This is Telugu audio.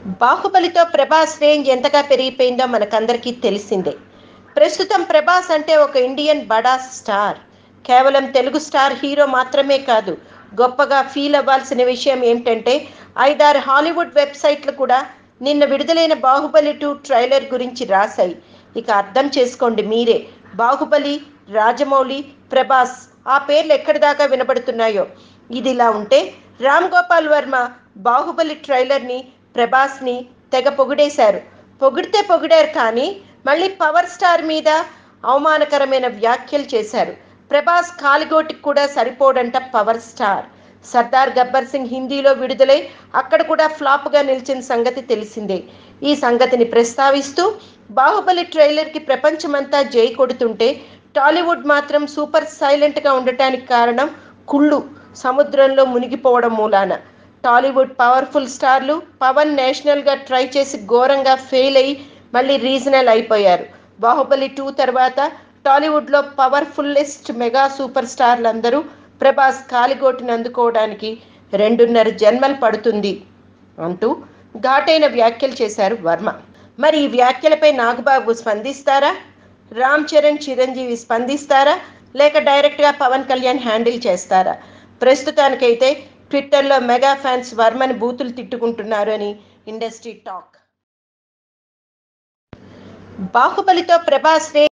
బాహుబలితో ప్రభాస్ రేంజ్ ఎంతగా పెరిగిపోయిందో మనకందరికీ తెలిసిందే ప్రస్తుతం ప్రభాస్ అంటే ఒక ఇండియన్ బడా స్టార్ కేవలం తెలుగు స్టార్ హీరో మాత్రమే కాదు గొప్పగా ఫీల్ అవ్వాల్సిన విషయం ఏమిటంటే ఐదారు హాలీవుడ్ వెబ్సైట్లు కూడా నిన్న విడుదలైన బాహుబలి టూ ట్రైలర్ గురించి రాశాయి ఇక అర్థం చేసుకోండి మీరే బాహుబలి రాజమౌళి ప్రభాస్ ఆ పేర్లు ఎక్కడి దాకా వినబడుతున్నాయో ఇది ఇలా ఉంటే రామ్ గోపాల్ వర్మ బాహుబలి ట్రైలర్ని ప్రభాస్ని తెగ పొగిడేశారు పొగిడితే పొగిడారు కానీ మళ్ళీ పవర్ స్టార్ మీద అవమానకరమైన వ్యాఖ్యలు చేశారు ప్రభాస్ కాలిగోటికి కూడా సరిపోడంట పవర్ స్టార్ సర్దార్ గబ్బర్ సింగ్ హిందీలో విడుదలై అక్కడ కూడా ఫ్లాప్గా నిలిచిన సంగతి తెలిసిందే ఈ సంగతిని ప్రస్తావిస్తూ బాహుబలి ట్రైలర్కి ప్రపంచమంతా జై కొడుతుంటే టాలీవుడ్ మాత్రం సూపర్ సైలెంట్గా ఉండటానికి కారణం కుళ్ళు సముద్రంలో మునిగిపోవడం మూలాన టాలీవుడ్ పవర్ఫుల్ స్టార్లు పవన్ నేషనల్గా ట్రై చేసి ఘోరంగా ఫెయిల్ అయ్యి మళ్ళీ రీజనల్ అయిపోయారు బాహుబలి టూ తర్వాత టాలీవుడ్లో పవర్ఫుల్లెస్ట్ మెగా సూపర్ స్టార్లు అందరూ ప్రభాస్ కాలిగోటిని అందుకోవడానికి రెండున్నర జన్మలు పడుతుంది అంటూ ఘాటైన వ్యాఖ్యలు చేశారు వర్మ మరి ఈ వ్యాఖ్యలపై నాగబాబు స్పందిస్తారా రామ్ చరణ్ చిరంజీవి స్పందిస్తారా లేక డైరెక్ట్గా పవన్ కళ్యాణ్ హ్యాండిల్ చేస్తారా ప్రస్తుతానికైతే ట్విట్టర్లో మెగా ఫ్యాన్స్ వర్మని బూతులు తిట్టుకుంటున్నారు అని ఇండస్ట్రీ టాక్ బాహుబలితో ప్రభాస్ రే